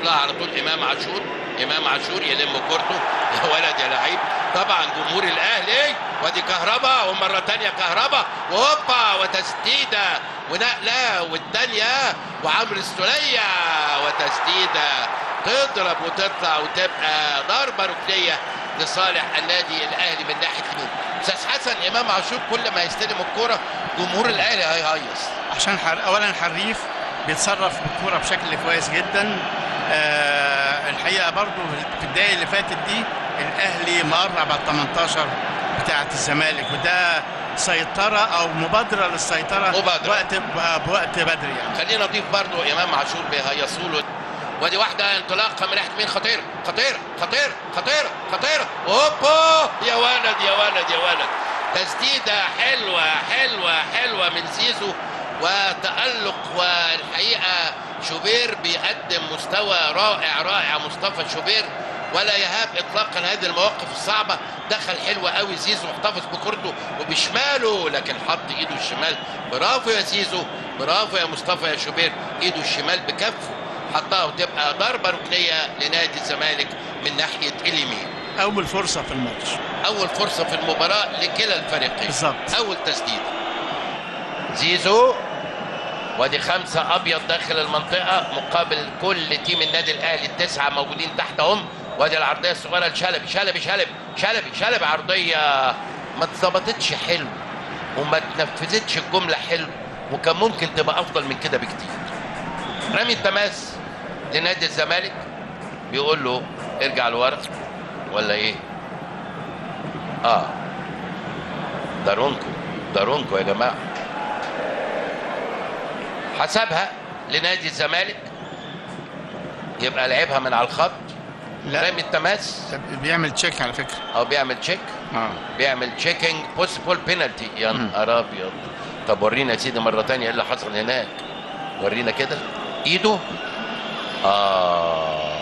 لها على طول امام عاشور امام عاشور يلم كورته يا ولد يا لعيب طبعا جمهور الاهلي وادي كهربا ومره تانية كهربا وهوبا وتسديده ونقله والثانيه وعمرو السوليه وتسديده تضرب وتطلع وتبقى ضربه ركنيه لصالح النادي الاهلي من ناحيه اليمين استاذ حسن امام عاشور كل ما يستلم الكوره جمهور الاهلي هيهيص عشان حر... اولا حريف بيتصرف بالكوره بشكل كويس جدا آه الحقيقه برضو في الدقايق اللي فاتت دي الاهلي مقرب على 18 بتاعه الزمالك وده سيطره او مبادره للسيطره مبادرة. وقت بوقت بدري يعني خلينا نضيف برضو امام عاشور بيهيصوا له ودي واحدة انطلاقة من ناحية مين خطيرة خطيرة خطيرة خطيرة خطيرة هوبا يا ولد يا ولد يا ولد تسديدة حلوة حلوة حلوة من زيزو وتألق والحقيقة شوبير بيقدم مستوى رائع رائع مصطفى شوبير ولا يهاب اطلاقا هذه المواقف الصعبه دخل حلو قوي زيزو واحتفظ بكورته وبشماله لكن حط ايده الشمال برافو يا زيزو برافو يا مصطفى يا شوبير ايده الشمال بكفه حطها وتبقى ضربه ركنيه لنادي الزمالك من ناحيه اليمين اول فرصه في الماتش اول فرصه في المباراه لكلا الفريقين بالظبط. اول تسديد زيزو وادي خمسة أبيض داخل المنطقة مقابل كل تيم النادي الأهلي التسعة موجودين تحتهم وادي العرضية الصغيرة لشلبي شلبي شلبي شلبي شلبي عرضية ما اتظبطتش حلو وما اتنفذتش الجملة حلو وكان ممكن تبقى أفضل من كده بكتير رمي التماس لنادي الزمالك بيقول له ارجع لورا ولا ايه؟ اه دارونكو دارونكو يا جماعه حسبها لنادي الزمالك يبقى لعبها من على الخط لا رمي التماس بيعمل تشيك على فكره او بيعمل تشيك اه بيعمل تشيكينج بوسيبل بينالتي يا نهار ابيض طب ورينا يا سيدي مره تانية ايه اللي حصل هناك ورينا كده ايده اه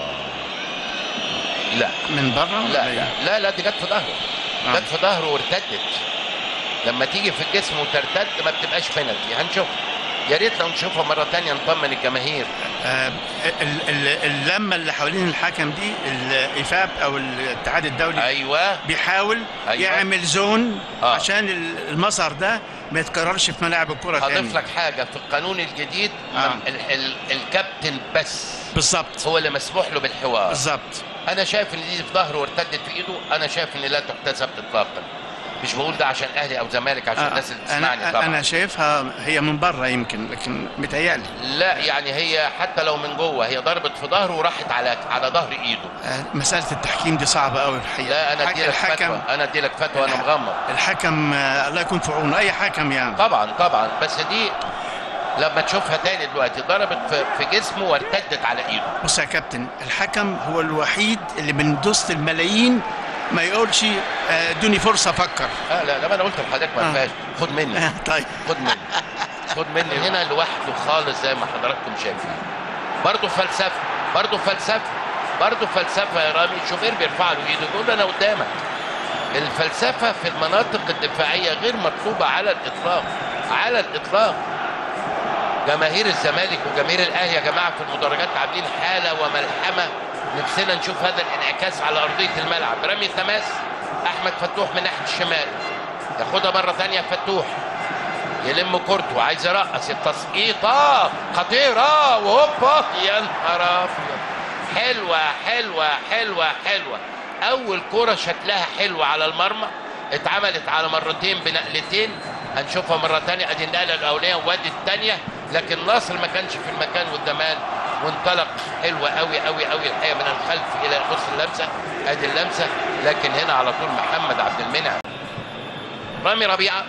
لا من بره لا لا لا, لا دي جت في ظهره آه. جت في ظهره وارتدت لما تيجي في الجسم وترتد ما بتبقاش بينالتي هنشوف يا ريت لو نشوفها مره تانية نطمن الجماهير آه، ال- ال- اللمه اللي حوالين الحكم دي الايفاب او الاتحاد الدولي ايوه بيحاول أيوة. يعمل زون آه. عشان ال- المظهر ده ما يتكررش في ملاعب الكره هضيف تاني لك حاجه في القانون الجديد آه. من- ال ال الكابتن بس بالظبط هو اللي مسموح له بالحوار بالظبط انا شايف ان دي في ظهره وارتدت في ايده انا شايف ان لا تحتسب اطلاقا مش بقول ده عشان اهلي او زمالك عشان آه، الناس اللي بتسمعني انا طبعا انا شايفها هي من بره يمكن لكن متهيألي لا يعني هي حتى لو من جوه هي ضربت في ظهره وراحت على على ظهر ايده آه، مساله التحكيم دي صعبه قوي الحقيقه لا انا الحك- ادي لك فتوى انا ادي لك فتوى انا مغمض الحكم آه، الله يكون في عونه اي حكم يعني طبعا طبعا بس دي لما تشوفها تاني دلوقتي ضربت في, في جسمه وارتدت على ايده بص يا كابتن الحكم هو الوحيد اللي من وسط الملايين ما يقولش آه، ادوني فرصه افكر لا لا لا انا قلت لحضرتك ما آه. فيهاش خد مني آه، طيب خد مني خد مني هنا لوحده خالص زي ما حضراتكم شايفين برضه فلسفه برضه فلسفه برضه فلسفه يا رامي شوفير بيرفع له ايده يقول له انا قدامك الفلسفه في المناطق الدفاعيه غير مطلوبه على الاطلاق على الاطلاق جماهير الزمالك وجماهير الاهلي يا جماعه في المدرجات عاملين حاله وملحمه نفسنا نشوف هذا الانعكاس على ارضيه الملعب رمي التماس احمد فتوح من ناحيه الشمال ياخدها مره ثانيه فتوح يلم كورته عايز يرقص التسقيطه خطيره وهوبا يا نهار ابيض حلوه حلوه حلوه حلوه اول كوره شكلها حلو على المرمى اتعملت على مرتين بنقلتين هنشوفها مره ثانيه ادي النقله الاولانيه وادي الثانيه لكن ناصر ما كانش في المكان والزمان وانطلق حلوه قوي قوي قوي الحقيقه من الخلف الى بص اللمسه ادي اللمسه لكن هنا على طول محمد عبد المنعم رامي ربيعه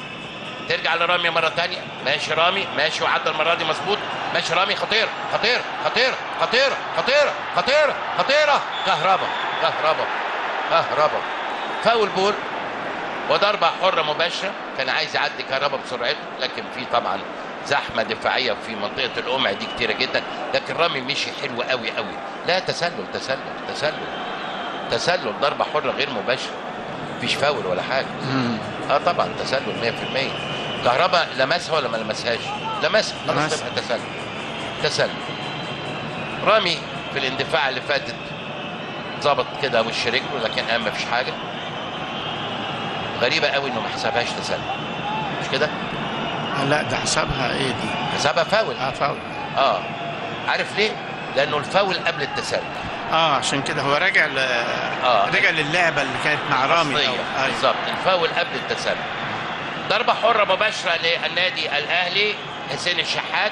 ترجع لرامي مره ثانيه ماشي رامي ماشي وعدى المره دي مظبوط ماشي رامي خطير خطير خطير خطير خطير خطير خطيره كهربا كهربا كهربا فاول بول وضربه حره مباشره كان عايز يعدي كهربا بسرعته لكن في طبعا زحمه دفاعيه في منطقه القمع دي كتيره جدا لكن رامي مشي حلو قوي قوي لا تسلل تسلل تسلل تسلل ضربه حره غير مباشره مفيش فاول ولا حاجه اه طبعا تسلل 100% كهربا لمسها ولا ما لمسهاش؟ لمسها خلاص لمسها. تبقى تسلل تسلل رامي في الاندفاع اللي فاتت ظبط كده وش رجله لكن قام مفيش حاجه غريبه قوي انه ما حسبهاش تسلل مش كده لا ده حسابها ايه دي حسبها فاول اه فاول اه عارف ليه لانه الفاول قبل التسلل اه عشان كده هو راجع ل... آه. رجع للعبه اللي كانت مع رامي أصلية. الأول. أيوة. بالظبط الفاول قبل التسلل ضربة حرة مباشرة للنادي الأهلي حسين الشحات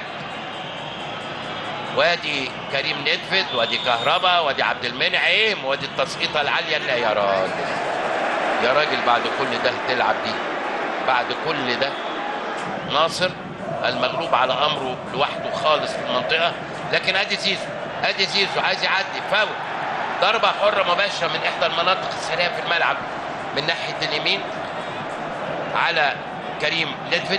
وادي كريم ندفد وادي كهربا وادي عبد المنعم وادي التسقيطة العالية لا يا راجل يا راجل بعد كل ده تلعب دي بعد كل ده ناصر المغلوب على امره لوحده خالص في المنطقه لكن ادي زيزو ادي زيزو عايز يعدي فاول ضربه حره مباشره من احدى المناطق السريعه في الملعب من ناحيه اليمين على كريم ندفد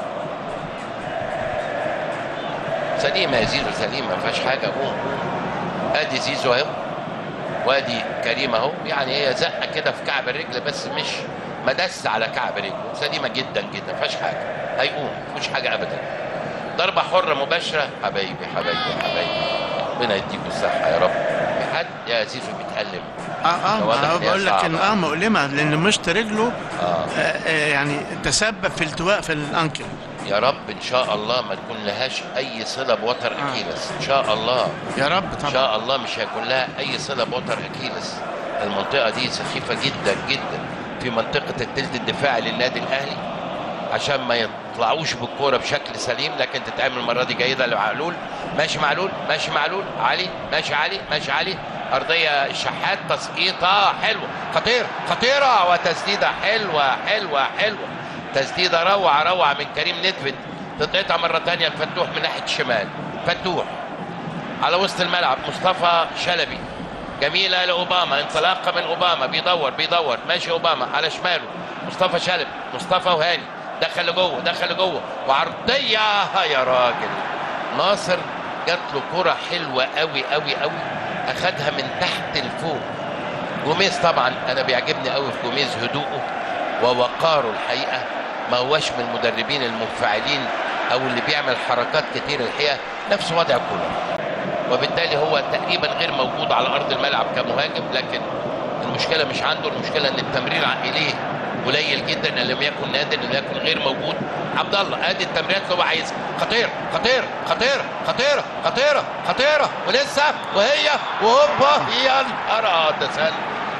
سليمه يا زيزو سليمه ما فيهاش حاجه قوم ادي زيزو اهو وادي كريم اهو يعني هي زقه كده في كعب الرجل بس مش مدس على كعب رجله سليمه جدا جدا ما فيهاش حاجه هيقوم مفيش حاجه ابدا ضربه حره مباشره حبايبي حبايبي حبايبي ربنا يديكم الصحه يا رب في حد يا زيزو بيتألم اه اه واضح ما إن هي بقول لك ان صعبة. اه مؤلمه لان مشط رجله اه آه آه يعني تسبب في التواء في الانكل يا رب ان شاء الله ما تكون لهاش اي صله بوتر اكيلس ان شاء الله يا رب ان طبعا شاء الله مش هيكون لها اي صله بوتر اكيلس المنطقه دي سخيفه جدا جدا في منطقه التلت الدفاعي للنادي الاهلي عشان ما يطلعوش بالكوره بشكل سليم لكن تتعمل المره دي جيده لمعلول ماشي معلول ماشي معلول علي ماشي علي ماشي علي ارضيه الشحات تسقيطه حلوه خطير خطيره وتسديده حلوه حلوه حلوه تسديده روعه روعه من كريم ندفد تتقطع مره ثانيه الفتوح من ناحيه الشمال فتوح على وسط الملعب مصطفى شلبي جميله لاوباما انطلاقه من اوباما بيدور بيدور ماشي اوباما على شماله مصطفى شلبي مصطفى وهاني دخل لجوه دخل لجوه وعرضيه ها يا راجل ناصر جات له كره حلوه قوي قوي قوي اخدها من تحت لفوق جوميز طبعا انا بيعجبني قوي في جوميز هدوءه ووقاره الحقيقه ما هوش من المدربين المنفعلين او اللي بيعمل حركات كتير الحقيقه نفس وضع كولر وبالتالي هو تقريبا غير موجود على ارض الملعب كمهاجم لكن المشكله مش عنده المشكله ان التمرير اليه قليل جدا ان لم يكن نادر ان لم يكن غير موجود عبد الله ادي التمريرات اللي هو عايزها خطير خطير خطير خطيره خطيره خطيره ولسه وهي وهوبا يا نهار آه، تسلل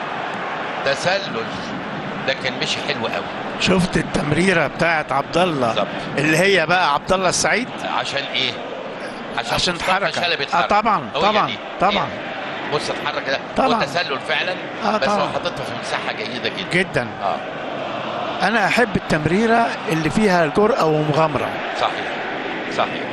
تسلل لكن مش حلو قوي شفت التمريره بتاعت عبد الله بالظبط. اللي هي بقى عبد الله السعيد عشان ايه؟ عشان مصطفى الحركة. شلبي آه، اتحرك. طبعا، هو طبعا، دي. طبعا. إيه؟ بص اتحرك ده طبعا. هو تسلل فعلا آه، بس هو طبعا. حاططها في مساحه جيده جدا جدا اه انا احب التمريره اللي فيها جرأه ومغامره صحيح صحيح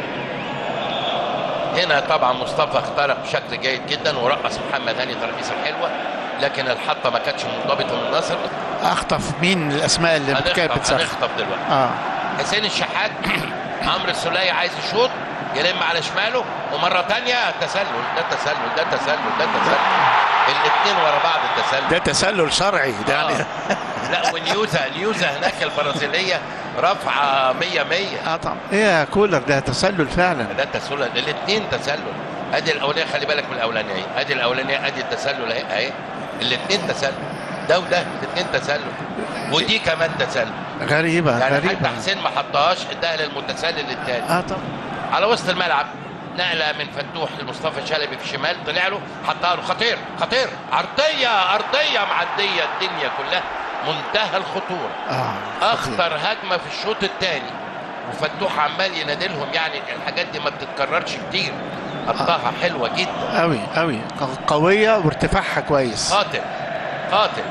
هنا طبعا مصطفى اخترق بشكل جيد جدا ورقص محمد هاني ترقيصه حلوه لكن الحطه ما كانتش منضبطه من ناصر اخطف مين الاسماء اللي كانت هنخطف بتسخن هنخطف دلوقتي اه حسين الشحات عمرو السولية عايز يشوط يلم على شماله ومرة تانية تسلل ده تسلل ده تسلل ده تسلل الاثنين ورا بعض التسلل ده تسلل شرعي ده يعني آه. لا ونيوزا نيوزا هناك البرازيلية رافعة 100 100 اه طبعا ايه يا كولر ده تسلل فعلا ده تسلل الاثنين تسلل ادي الاولانيه خلي بالك من الاولانيه اهي ادي الاولانيه ادي التسلل اهي اهي الاثنين تسلل ده وده الاثنين تسلل ودي كمان تسلل غريبه يعني غريبه حتى حسين ما حطهاش اداها للمتسلل الثاني اه طبعا على وسط الملعب نقله من فتوح لمصطفى شلبي في الشمال طلع له حطها له خطير خطير عرضيه ارضيه معديه الدنيا كلها منتهى الخطوره اه اخطر هجمه في الشوط الثاني وفتوح عمال ينادلهم يعني الحاجات دي ما بتتكررش كتير حطها حلوه جدا قوي قوي قويه وارتفاعها كويس قاتل قاتل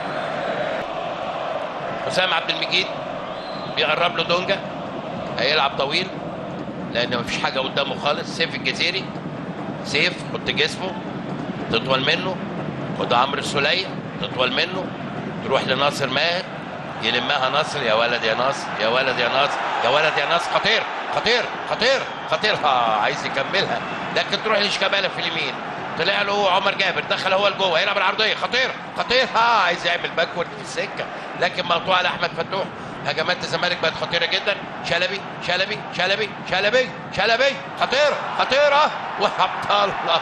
حسام عبد المجيد بيقرب له دونجا هيلعب طويل لان مفيش حاجه قدامه خالص سيف الجزيري سيف حط جسمه تطول منه خد عمرو السوليه تطول منه تروح لناصر ماهر يلمها ناصر يا ولد يا ناصر يا ولد يا ناصر يا ولد يا ناصر خطير خطير خطير خطير ها عايز يكملها لكن تروح لشيكابالا في اليمين طلع له عمر جابر دخل هو لجوه هيلعب العرضيه خطير خطير ها عايز يعمل باكورد في السكه لكن مقطوعه لاحمد فتوح هجمات الزمالك بقت خطيره جدا شلبي شلبي شلبي شلبي شلبي خطير خطيره وعبد الله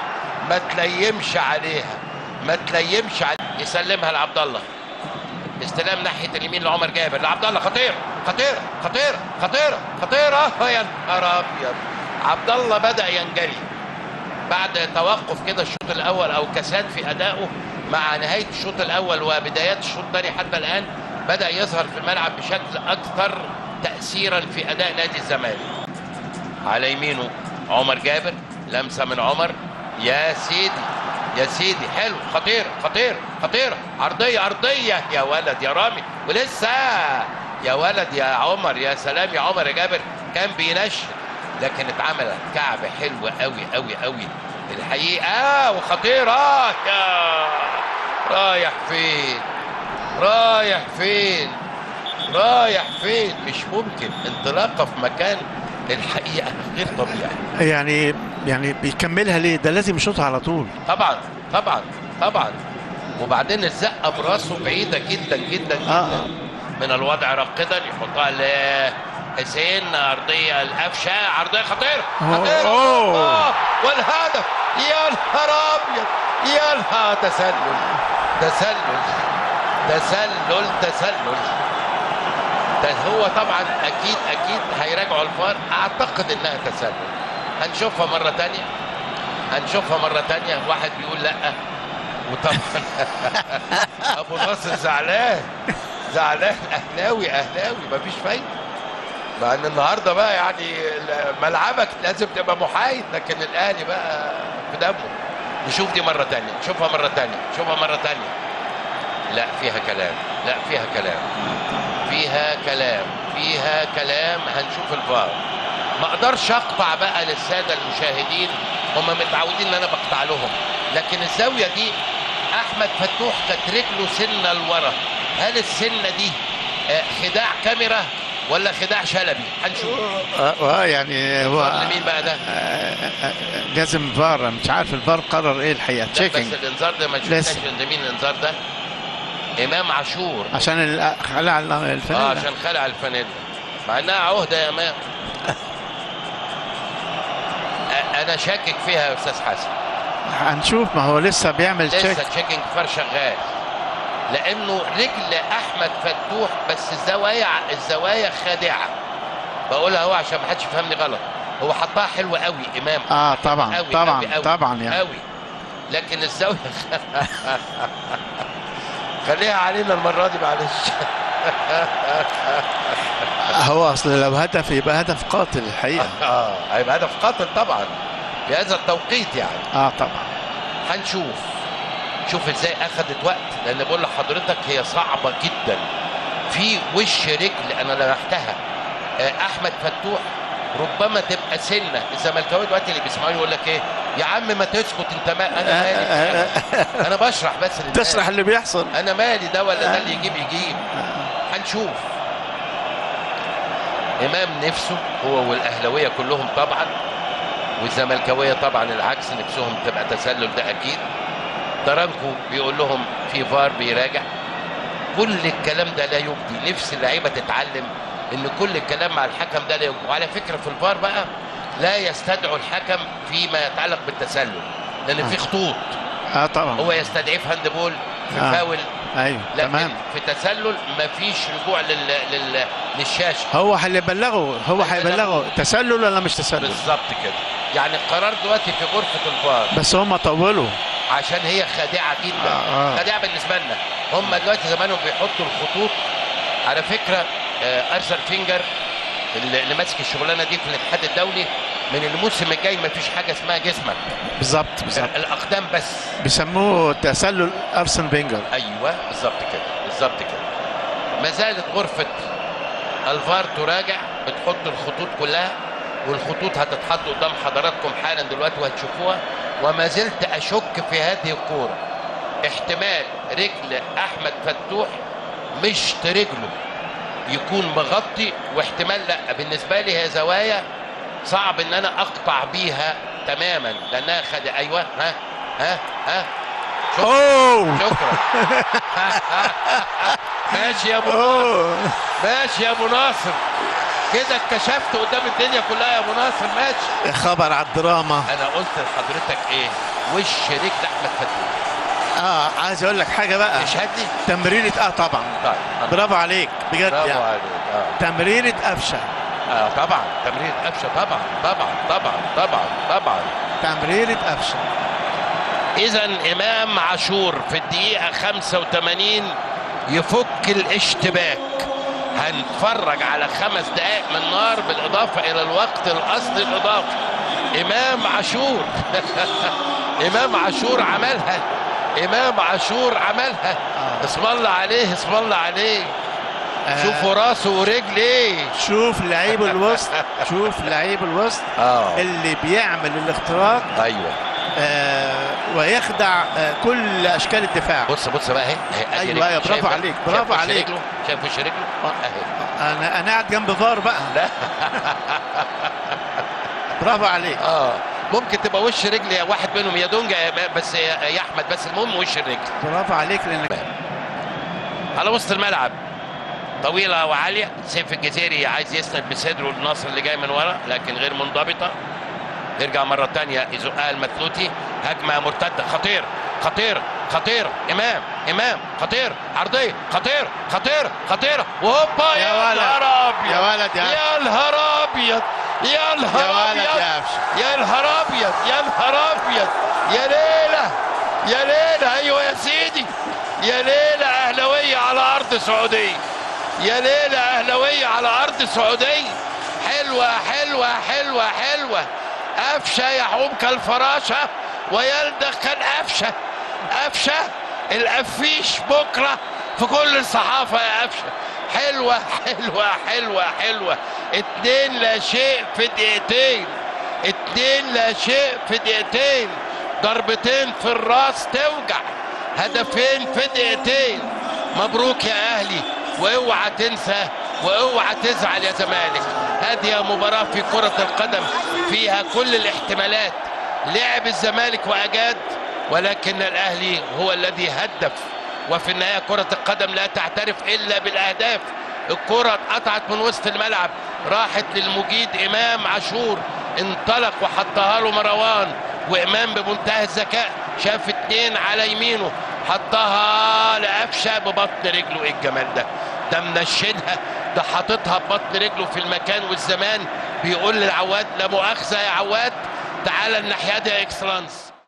ما تليمش عليها ما تليمش عليها يسلمها لعبد الله استلام ناحيه اليمين لعمر جابر لعبد الله خطير خطيره خطيره خطيره خطيره يا نهار ابيض عبد الله بدا ينجلي بعد توقف كده الشوط الاول او كساد في ادائه مع نهايه الشوط الاول وبدايات الشوط الثاني حتى الان بدا يظهر في الملعب بشكل اكثر تاثيرا في اداء نادي الزمالك على يمينه عمر جابر لمسه من عمر يا سيدي يا سيدي حلو خطير خطير خطير عرضيه عرضيه يا ولد يا رامي ولسه يا ولد يا عمر يا سلام يا عمر يا جابر كان بينشن لكن اتعملت كعب حلو قوي قوي قوي الحقيقه وخطيره يا رايح فين رايح فين رايح فين مش ممكن انطلاقه في مكان الحقيقه غير طبيعي يعني يعني بيكملها ليه ده لازم يشوطها على طول طبعا طبعا طبعا وبعدين الزقه براسه بعيده جدا جدا جدا آه. من الوضع راقدا يحطها لحسين ارضيه القفشه عرضيه خطيره خطيره أوه. آه. والهدف يا نهار ابيض يا نهار تسلل تسلل تسلل تسلل ده هو طبعا اكيد اكيد هيراجعوا الفار اعتقد انها تسلل هنشوفها مره تانية هنشوفها مره تانية واحد بيقول لا وطبعا ابو ناصر زعلان زعلان اهلاوي اهلاوي مفيش فايده مع ان النهارده بقى يعني ملعبك لازم تبقى محايد لكن الاهلي بقى في دمه نشوف دي مره تانية نشوفها مره تانية نشوفها مره تانية لا فيها كلام لا فيها كلام فيها كلام فيها كلام هنشوف الفار ما اقدرش اقطع بقى للساده المشاهدين هم متعودين ان انا بقطع لهم لكن الزاويه دي احمد فتوح كانت رجله سنه لورا هل السنه دي آه، خداع كاميرا ولا خداع شلبي هنشوف اه آه، يعني هو فار لمين بقى ده آه، آه، لازم فار أنا مش عارف الفار قرر ايه الحقيقه لا، تشيكينج بس الانذار ده ما شفناش لسه. ده مين الانذار ده امام عاشور عشان ال- خلع ال- اه الفانيلا عشان خلع الفانيلا مع انها عهده يا امام أ- انا شاكك فيها يا استاذ حسن هنشوف ما هو لسه بيعمل تشيك لسه تشيكينج فار شغال لانه رجل احمد فتوح بس الزوايا الزوايا خادعه بقولها هو عشان ما حدش يفهمني غلط هو حطها حلوه قوي امام اه طبعا أوي طبعا أوي أوي طبعا يعني قوي لكن الزاويه خليها علينا المره دي معلش هو اصل لو هدف يبقى هدف قاتل الحقيقه اه هيبقى هدف قاتل طبعا في هذا التوقيت يعني اه طبعا هنشوف شوف ازاي اخذت وقت لان بقول لحضرتك هي صعبه جدا في وش رجل انا لمحتها آه، احمد فتوح ربما تبقى سنه الزملكاوي دلوقتي اللي بيسمعوني يقول لك ايه يا عم ما تسكت انت ما انا مالي انا بشرح بس للناس. تشرح اللي بيحصل انا مالي ده ولا ده اللي يجيب يجيب هنشوف امام نفسه هو والاهلاويه كلهم طبعا والزملكاويه طبعا العكس نفسهم تبقى تسلل ده اكيد ترانكو بيقول لهم في فار بيراجع كل الكلام ده لا يجدي نفس اللعيبه تتعلم ان كل الكلام مع الحكم ده لا يجدي وعلى فكره في الفار بقى لا يستدعوا الحكم فيما يتعلق بالتسلل لان في خطوط اه طبعا هو يستدعيه في هاند بول في آه. فاول ايوه لكن تمام في تسلل مفيش رجوع لل... لل... للشاشه هو هيبلغه هو هيبلغه. هيبلغه تسلل ولا مش تسلل بالظبط كده يعني القرار دلوقتي في غرفه الفار بس هم طولوا عشان هي خادعه جدا آه، آه. خادعه بالنسبه لنا هم دلوقتي زمانهم بيحطوا الخطوط على فكره آه، ارسل فينجر اللي اللي ماسك الشغلانه دي في الاتحاد الدولي من الموسم الجاي مفيش حاجه اسمها جسمك بالظبط بالظبط الاقدام بس بيسموه تسلل ارسن فينجر ايوه بالظبط كده بالظبط كده ما زالت غرفه الفار تراجع بتحط الخطوط كلها والخطوط هتتحط قدام حضراتكم حالا دلوقتي وهتشوفوها وما زلت اشك في هذه الكوره احتمال رجل احمد فتوح مش رجله يكون مغطي واحتمال لا بالنسبه لي هي زوايا صعب ان انا اقطع بيها تماما لانها خد ايوه ها ها ها شكرا اوه شكرا ماشي يا ابو ناصر اوه ماشي يا ابو ناصر كده اتكشفت قدام الدنيا كلها يا ابو ناصر ماشي خبر على الدراما انا قلت لحضرتك ايه وش رجل احمد فتوح اه عايز اقول لك حاجه بقى اشهد لي تمريره اه طبعا طيب برافو عليك بجد برافو يعني عليك اه تمريره قفشه آه طبعا تمرير قفشه طبعا طبعا طبعا طبعا طبعا تمريره قفشه اذا امام عاشور في الدقيقه 85 يفك الاشتباك هنتفرج على خمس دقائق من نار بالاضافه الى الوقت الاصلي الاضافي امام عاشور امام عاشور عملها امام عاشور عملها آه. اسم الله عليه اسم الله عليه آه. شوفوا راسه ورجليه شوف لعيب الوسط شوف لعيب الوسط اه اللي بيعمل الاختراق ايوه آه ويخدع آه كل اشكال الدفاع بص بص بقى اهي اهي أدي أيوة، رجله. أيوة، برافو شايف- عليك، شايف برافو وش عليك. رجله؟ شايف وش رجله اهي انا انا قاعد جنب فار بقى لا برافو عليك اه ممكن تبقى وش رجل يا واحد منهم يا دونجا يا- بس يا يا احمد بس المهم وش الرجل برافو عليك لانك على وسط الملعب طويلة وعالية سيف الجزيري عايز يسند بصدره النصر اللي جاي من ورا لكن غير منضبطة يرجع مرة تانية يزقها المثلوتي هجمة مرتدة خطير خطير خطير إمام إمام خطير عرضية خطير خطير خطيرة وهوبا يا يا ولد. نهار أبيض يا ولد يا يا نهار أبيض يا يا نهار ولد أبيض يا قفشه يا نهار ابيض يا نهار ابيض يا ليله يا ليله ايوه يا سيدي يا ليله اهلاويه على ارض سعوديه يا ليله اهلاويه على ارض سعوديه حلوه حلوه حلوه حلوه قفشه يحوم كالفراشه ويلدغ كالقفشه قفشه القفيش بكره في كل الصحافه يا قفشه حلوه حلوه حلوه حلوه اتنين لا شيء في دقيقتين اتنين لا شيء في دقيقتين ضربتين في الراس توجع هدفين في دقيقتين مبروك يا اهلي واوعى تنسى واوعى تزعل يا زمالك هذه مباراة في كرة القدم فيها كل الاحتمالات لعب الزمالك واجاد ولكن الاهلي هو الذي هدف وفي النهاية كرة القدم لا تعترف الا بالاهداف الكرة اتقطعت من وسط الملعب راحت للمجيد امام عاشور انطلق وحطها له مروان وامام بمنتهى الذكاء شاف اتنين على يمينه حطها لقفشه ببطن رجله ايه الجمال ده ده منشنها ده حاططها ببطن رجله في المكان والزمان بيقول للعواد لا مؤاخذه يا عواد تعالى الناحيه دي يا اكسلانس